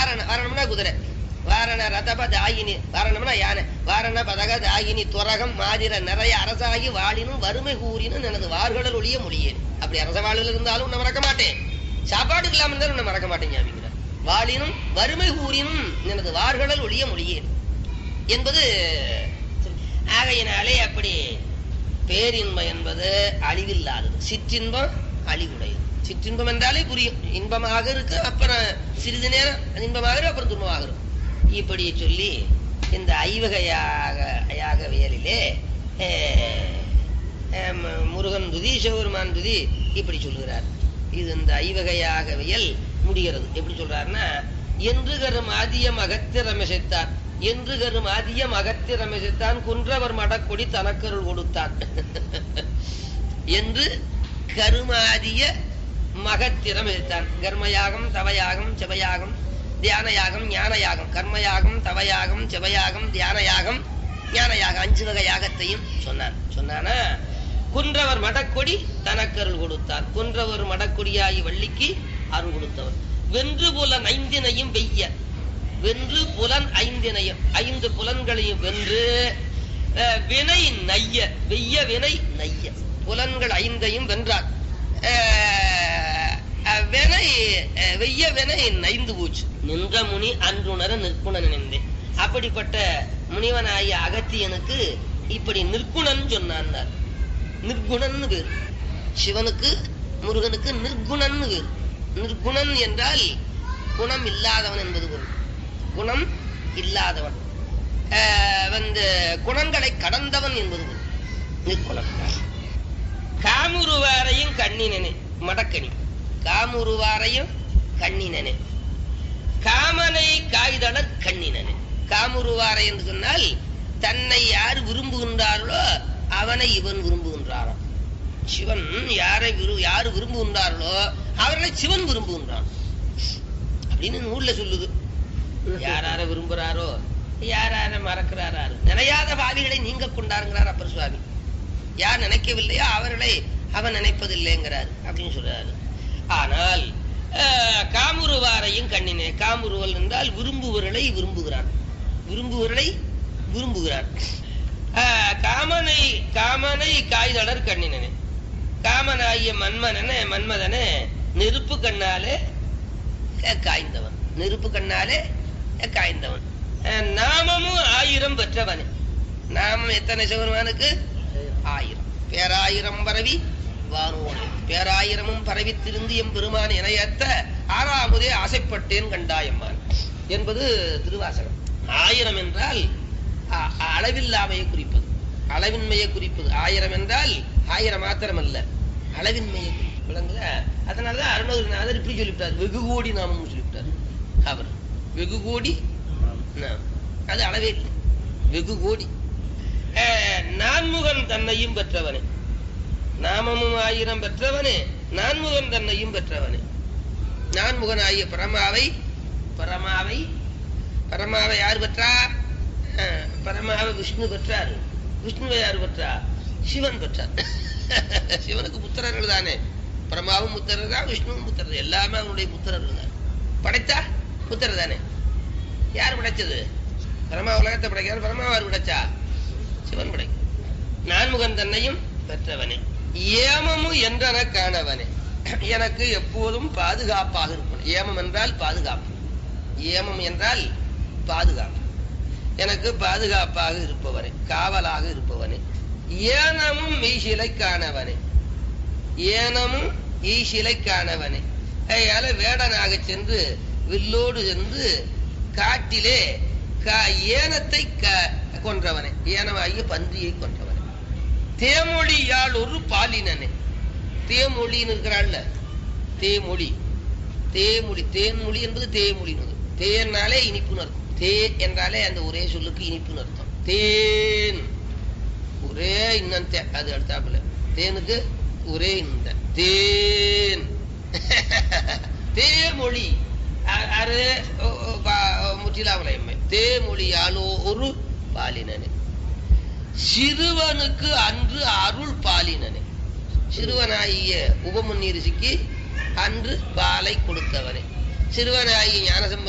வாரண வாரணம்னா குதிரை வாரண ரதப தாயினி வாரணம்னா யானை வாரண பதக தாயினி துரகம் மாதிர நிறைய அரசாகி வாழினும் வறுமை கூறினும் எனது வார்கடல் ஒளிய மொழியேன் அப்படி அரச வாழ்வில் இருந்தாலும் உன்னை மறக்க மாட்டேன் சாப்பாட்டுக்கு இல்லாம இருந்தாலும் உன்னை மறக்க மாட்டேன் ஞாபகம் வாழினும் வறுமை கூறினும் எனது வார்கடல் ஒளிய மொழியேன் என்பது ஆகையினாலே அப்படி பேரின்பம் என்பது அழிவில்லாதது சிற்றின்பம் அழிவுடையது சிற்றின்பம் என்றாலே புரியும் இன்பமாக இருக்கு அப்புறம் சிறிது நேரம் இன்பமாக இருக்கு அப்புறம் துன்பமாக இருக்கும் இப்படி சொல்லி இந்த ஐவகையாக யாகவியலிலே அஹ், அஹ், முருகன் துதி சிவபெருமான் துதி இப்படி சொல்லுகிறார் இது இந்த ஐவகையாகவியல் முடிகிறது எப்படி சொல்றாருன்னா என்று கரும் ஆதியம் அகத்திரமிசைத்தான் என்று கரும் ஆதியம் அகத்திரமிசைத்தான் குன்றவர் மடக்கொடி தனக்கருள் கொடுத்தான் என்று கருமாதிய மகத்திரம் எதிர்த்தான் கர்மயாகம் தவயாகம் செவயாகம் தியானயாகம் ஞானயாகம் கர்மயாகம் தவயாகம் செவயாகம் தியானயாகம் ஞானயாகம் அஞ்சு வகை யாகத்தையும் சொன்னான் சொன்னானா குன்றவர் மடக்கொடி தனக்கருள் கொடுத்தார் குன்றவர் மடக்கொடியாகி வள்ளிக்கு அருள் கொடுத்தவர் வென்று புலன் ஐந்தினையும் வெய்ய வென்று புலன் ஐந்தினையும் ஐந்து புலன்களையும் வென்று அஹ், வினை நைய வெய்ய வினை நைய புலன்கள் ஐந்தையும் வென்றார் அஹ், அஹ், வினை அஹ், வெய்ய வினை நைந்து போச்சு நின்ற முனி அன்றுணர நிற்குண நினைந்தேன் அப்படிப்பட்ட முனிவனாகிய அகத்தியனுக்கு இப்படி நிற்குணன் சொன்னான் நிர்குணன்னு பேர் சிவனுக்கு முருகனுக்கு நிர்குணன்னு பேர் நிர்குணன் என்றால் குணம் இல்லாதவன் என்பது பொருள் குணம் இல்லாதவன் ஆஹ் வந்து குணங்களை கடந்தவன் என்பது பொருள் நிர்குணம் காமுருவாரையும் கண்ணினனே மடக்கணி காமுருவாரையும் கண்ணினனே காமனை காய்தளர் கண்ணினனே காமுருவாரை என்று சொன்னால் தன்னை யார் விரும்புகின்றார்களோ அவனை இவன் விரும்புகின்றாராம் சிவன் யாரை விரு யாரு விரும்புகின்றார்களோ அவர்களை சிவன் விரும்புகின்றான் அப்படின்னு நூல்ல சொல்லுது யார் யார விரும்புறாரோ யார் யார மறக்கிறாரோ நினையாத பாவிகளை நீங்க கொண்டாருங்கிறார் அப்பர் சுவாமி யார் நினைக்கவில்லையோ அவர்களை அவன் நினைப்பதில்லைங்கிறார் அப்படின்னு சொல்றாரு ஆனால் அஹ், காமுருவாரையும் கண்ணினே காமுருவல் என்றால் விரும்புவர்களை விரும்புகிறான் விரும்புவர்களை விரும்புகிறான் அஹ், காமனை காமனை காய்தளர் கண்ணினனே காமனாகிய மன்மனன மன்மதனே நெருப்பு கண்ணாலே அஹ், காய்ந்தவன் நெருப்பு கண்ணாலே அஹ், காய்ந்தவன் அஹ், நாமமும் ஆயிரம் பெற்றவனே நாமம் எத்தனை சிவருமானுக்கு ஆயிரம் பேராயிரம் பரவி வானோடு பேராயிரமும் பரவி திருந்து எம் பெருமான் இணையத்த ஆறாமுதே ஆசைப்பட்டேன் கண்டாயம்மான் என்பது திருவாசகம் ஆயிரம் என்றால் அ- அளவில்லாமையை குறிப்பது அளவின்மையை குறிப்பது ஆயிரம் என்றால் ஆயிரம் மாத்திரம் அல்ல அளவின்மையை குறிப்பது விளங்குதா அதனாலதான் அருணகிரிநாதர் இப்படி சொல்லிவிட்டார் வெகு கோடி நாமம் சொல்லிவிட்டார் அவர் வெகு கோடி நாமம். அது அளவே இல்லை வெகு கோடி அஹ், நான்முகன் தன்னையும் பெற்றவனே நாமமும் ஆயிரம் பெற்றவனே நான்முகன் தன்னையும் பெற்றவனே நான்முகன் ஆகிய பரமாவை பரமாவை பரமாவை யார் பெற்றா அஹ், பரமாவை விஷ்ணு பெற்றார் விஷ்ணுவை யார் பெற்றா சிவன் பெற்றார் சிவனுக்கு புத்திரர்கள் தானே பரமாவும் புத்திரர் தான் விஷ்ணுவும் புத்திரர் எல்லாமே அவனுடைய புத்திரர்கள் தான் படைத்தா புத்திரர் தானே யார் படைச்சது பரமா உலகத்தை படைக்கிறார் பரமாவார் படைச்சா சிவன் படை நான்முகன் தன்னையும் பெற்றவனே ஏமமு என்றன காணவனே எனக்கு எப்போதும் பாதுகாப்பாக இருப்பவன் ஏமம் என்றால் பாதுகாப்பு ஏமம் என்றால் பாதுகாப்பு எனக்கு பாதுகாப்பாக இருப்பவனே காவலாக இருப்பவனே ஏனமும் மெய்சிலை காணவனே ஏனமும் ஈசிலை காணவனே அதனால வேடனாக சென்று வில்லோடு சென்று காட்டிலே கா- ஏனத்தை க- கொன்றவனே ஏனமாகிய பன்றியை கொன்றவனே தேமொழியால் ஒரு பாலினனே தேமொழின்னு இருக்கிறாள்ல தேமொழி தேமொழி தேன்மொழி என்பது தேமொழின்னு தேன்னாலே இனிப்புன்னு அர்த்தம் தே என்றாலே அந்த ஒரே சொல்லுக்கு இனிப்புன்னு அர்த்தம் தேன் ஒரே இன்னம் தே அது அடுத்தாப்புல தேனுக்கு ஒரே இந்த தேன் தேமொழி அ- அரு ஒ- ஒ- பா- முற்றிலாமலையம்மை தேமொழியாலோ ஒரு பாலினனே சிறுவனுக்கு அன்று அருள் பாலினனே சிறுவனாகிய உபமுன்னி ரிஷிக்கு அன்று பாலை கொடுத்தவனே சிறுவனாகிய ஞானசம்ப